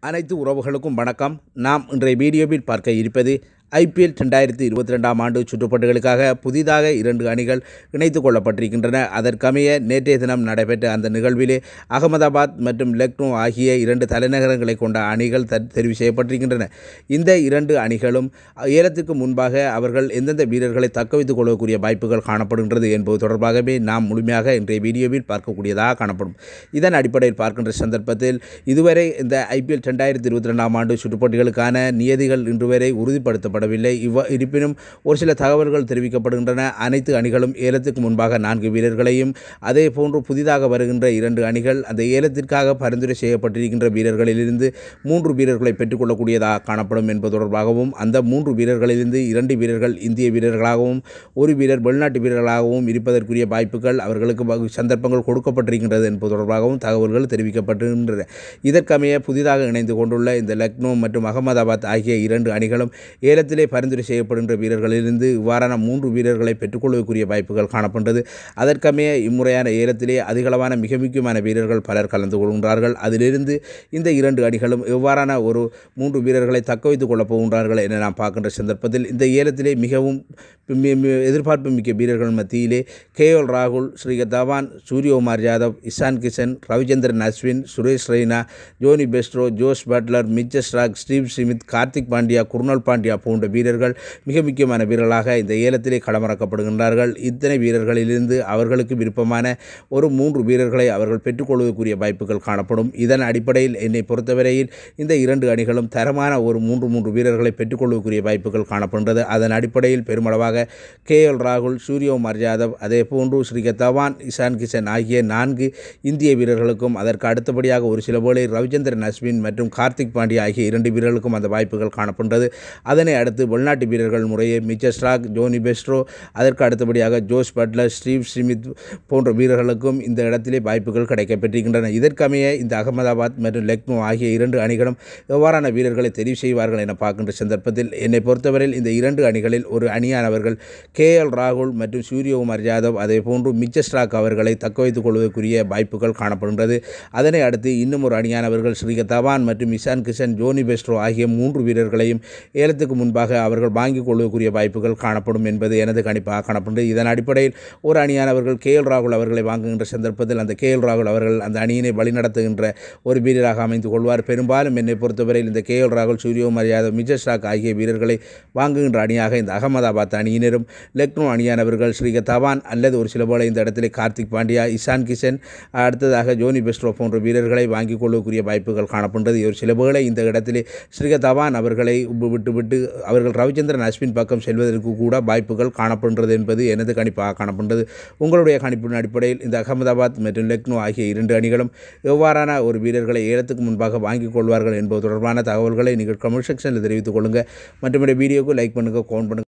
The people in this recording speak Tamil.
அனைத்து உறவுகளுக்கும் வணக்கம் நாம் இன்றைய வீடியோவில் பார்க்க இருப்பது ஐபிஎல் ரெண்டாயிரத்தி இருபத்தி ரெண்டாம் ஆண்டு சுற்றுப்பட்டுகளுக்காக புதிதாக இரண்டு அணிகள் இணைத்துக் கொள்ளப்பட்டிருக்கின்றன அதற்கமைய நேற்றைய தினம் நடைபெற்ற அந்த நிகழ்விலே அகமதாபாத் மற்றும் லக்னோ ஆகிய இரண்டு தலைநகரங்களை கொண்ட அணிகள் த தெரிவு செய்யப்பட்டிருக்கின்றன இந்த இரண்டு அணிகளும் ஏலத்துக்கு முன்பாக அவர்கள் எந்தெந்த வீரர்களை தக்க வைத்துக் கொள்ளக்கூடிய வாய்ப்புகள் காணப்படுகின்றது என்பது தொடர்பாகவே நாம் முழுமையாக இன்றைய வீடியோவில் பார்க்கக்கூடியதாக காணப்படும் இதன் அடிப்படையில் பார்க்கின்ற சந்தர்ப்பத்தில் இதுவரை இந்த ஐபிஎல் ரெண்டாயிரத்தி இருபத்தி ரெண்டாம் ஆண்டு சுற்றுப்போட்டிகளுக்கான நியதிகள் இன்று வரை உறுதிப்படுத்தப்படவில்லை இவ்வ இருப்பினும் ஒரு சில தகவல்கள் தெரிவிக்கப்படுகின்றன அனைத்து அணிகளும் ஏலத்துக்கு முன்பாக நான்கு வீரர்களையும் அதே போன்று புதிதாக வருகின்ற இரண்டு அணிகள் அந்த ஏலத்திற்காக பரிந்துரை செய்யப்பட்டிருக்கின்ற வீரர்களிலிருந்து மூன்று வீரர்களை பெற்றுக்கொள்ளக்கூடியதாக காணப்படும் என்பது தொடர்பாகவும் அந்த மூன்று வீரர்களிலிருந்து இரண்டு வீரர்கள் இந்திய வீரர்களாகவும் ஒரு வீரர் வெளிநாட்டு வீரர்களாகவும் இருப்பதற்குரிய வாய்ப்புகள் அவர்களுக்கு வகு- சந்தர்ப்பங்கள் கொடுக்கப்பட்டிருக்கின்றது என்பது தொடர்பாகவும் தகவல்கள் தெரிவிக்கப்பட்டிருக்கின்றன இதற்கமைய புதிதாக இணைந்து கொண்டுள்ள இந்த லக்னோ மற்றும் அகமதாபாத் ஆகிய இரண்டு அணிகளும் ஏலத்திலே பரிந்துரை செய்யப்படுகின்ற வீரர்களிலிருந்து இவ்வாறான மூன்று வீரர்களை பெற்றுக்கொள்வதற்குரிய வாய்ப்புகள் காணப்படுகிறது அதற்கமைய இம்முறையான ஏலத்திலே அதிகளவான மிக முக்கியமான வீரர்கள் பலர் கலந்து கொள்கின்றார்கள் அதிலிருந்து இந்த இரண்டு அணிகளும் எவ்வாறான ஒரு மூன்று வீரர்களை தக்க வைத்துக் கொள்ளப் போகின்றார்கள் என நாம் பார்க்கின்ற சந்தர்ப்பத்தில் இந்த ஏலத்திலே மிகவும் மி- மி- எதிர்பார்ப்பு மிக்க வீரர்கள் மத்தியிலே கேஎல் ராகுல் Shikhar Dhawan Suryakumar Yadav Ishan Kishan Ravichandran Ashwin Suresh Raina Jonny Bairstow Jos Buttler மிச்சஸ் ராக் ஸ்டீவ் ஸ்மித் கார்த்திக் பாண்டியா குர்னல் பாண்டியா போன்ற வீரர்கள் மிக முக்கியமான வீரர்களாக இந்த ஏலத்திலே களமிறக்கப்படுகின்றார்கள் இத்தனை வீரர்களிலிருந்து அவர்களுக்கு விருப்பமான ஒரு மூன்று வீரர்களை அவர்கள் பெற்றுக்கொள்வதற்குரிய வாய்ப்புகள் காணப்படும் இதன் அடிப்படையில் என்னை பொறுத்தவரையில் இந்த இரண்டு அணிகளும் தரமான ஒரு மூன்று மூன்று வீரர்களை பெற்றுக்கொள்வதற்குரிய வாய்ப்புகள் காணப்படுகிறது அதன் அடிப்படையில் பெருமளவாக கே எல் ராகுல் சூரியகுமார் யாதவ் அதே போன்று ஸ்ரீகர் தவான் இஷான் கிஷன் ஆகிய நான்கு இந்திய வீரர்களுக்கும் அதற்கு அடுத்தபடியாக ஒரு சில வேளை ரவிச்சந்திரன் அஸ்வின் மற்றும் கார்த்திக் பாண்டியா ஆகிய இரண்டு வீரர்களுக்கும் அந்த வாய்ப்புகள் காணப்படுகிறது அதனை அடுத்து வெளிநாட்டு வீரர்கள் முறையே மிச்சர் ஸ்ட்ராக் ஜோனி பெஸ்ட்ரோ அதற்கு அடுத்தபடியாக ஜோஸ் பட்லர் ஸ்டீவ் ஸ்மித் போன்ற வீரர்களுக்கும் இந்த இடத்திலே வாய்ப்புகள் கிடைக்கப்பெற்றிருக்கின்றன இதற்கமைய இந்த அகமதாபாத் மற்றும் லக்னோ ஆகிய இரண்டு அணிகளும் எவ்வாறான வீரர்களை தெரிவு செய்வார்கள் என பார்க்கின்ற சந்தர்ப்பத்தில் என்னை பொறுத்தவரையில் இந்த இரண்டு அணிகளில் ஒரு அணியானவர்கள் கே எல் ராகுல் மற்றும் சூரியகுமார் யாதவ் அதே போன்று மிச்சர் ஸ்ட்ராக் அவர்களை தக்க வைத்துக் கொள்வதற்குரிய வாய்ப்புகள் காணப்படுகின்றது அதனை அடுத்து இன்னும் ஒரு அணியானவர்கள் ஸ்ரீகர் தவான் மற்றும் இஷான் கிஷன் ஜோனி பெஸ்ட்ரோ ஆகிய மூன்று வீரர்களையும் ஏலத்துக்கு முன்பாக அவர்கள் வாங்கிக் கொள்வதற்குரிய வாய்ப்புகள் காணப்படும் என்பது எனது கணிப்பாக காணப்படுகிறது இதன் அடிப்படையில் ஒரு அணியானவர்கள் கே எல் ராகுல் அவர்களை வாங்குகின்ற சந்தர்ப்பத்தில் அந்த கே எல் ராகுல் அவர்கள் அந்த அணியினை வழிநடத்துகின்ற ஒரு வீரராக அமைந்து கொள்வார் பெரும்பாலும் என்னை பொறுத்தவரையில் இந்த கே எல் ராகுல் சூரியகுமார் யாதவ் மிஜர் ஷாக் ஆகிய வீரர்களை வாங்குகின்ற அணியாக இந்த அகமதாபாத் அணியினரும் லக்னோ அணியானவர்கள் ஸ்ரீகர் தவான் அல்லது ஒரு சில போல இந்த இடத்திலே கார்த்திக் பாண்டியா இஷான் கிஷன் அடுத்ததாக ஜோனி பெஸ்ட்ரோ போன்ற வீரர்களை வாங்கிக் கொள்ளக்கூடிய வாய்ப்புகள் காணப்படுகிறது ஒரு சில வேளை இந்த இடத்திலே ஸ்ரீகர் தவான் அவர்களை உப்பு விட்டு விட்டு அவர்கள் ரவிச்சந்திரன் அஸ்வின் பக்கம் செல்வதற்கு கூட வாய்ப்புகள் காணப்படுகிறது என்பது எனது கணிப்பாக காணப்படுகிறது உங்களுடைய கணிப்பின் அடிப்படையில் இந்த அகமதாபாத் மற்றும் லக்னோ ஆகிய இரண்டு அணிகளும் எவ்வாறான ஒரு வீரர்களை ஏலத்துக்கு முன்பாக வாங்கிக் கொள்வார்கள் என்பது தொடர்பான தகவல்களை நீங்கள் கமெண்ட் செக்ஷனில் தெரிவித்துக் கொள்ளுங்கள் மற்றும் இந்த வீடியோக்கு லைக் பண்ணுங்கள் கவுண்ட் பண்ணுங்கள்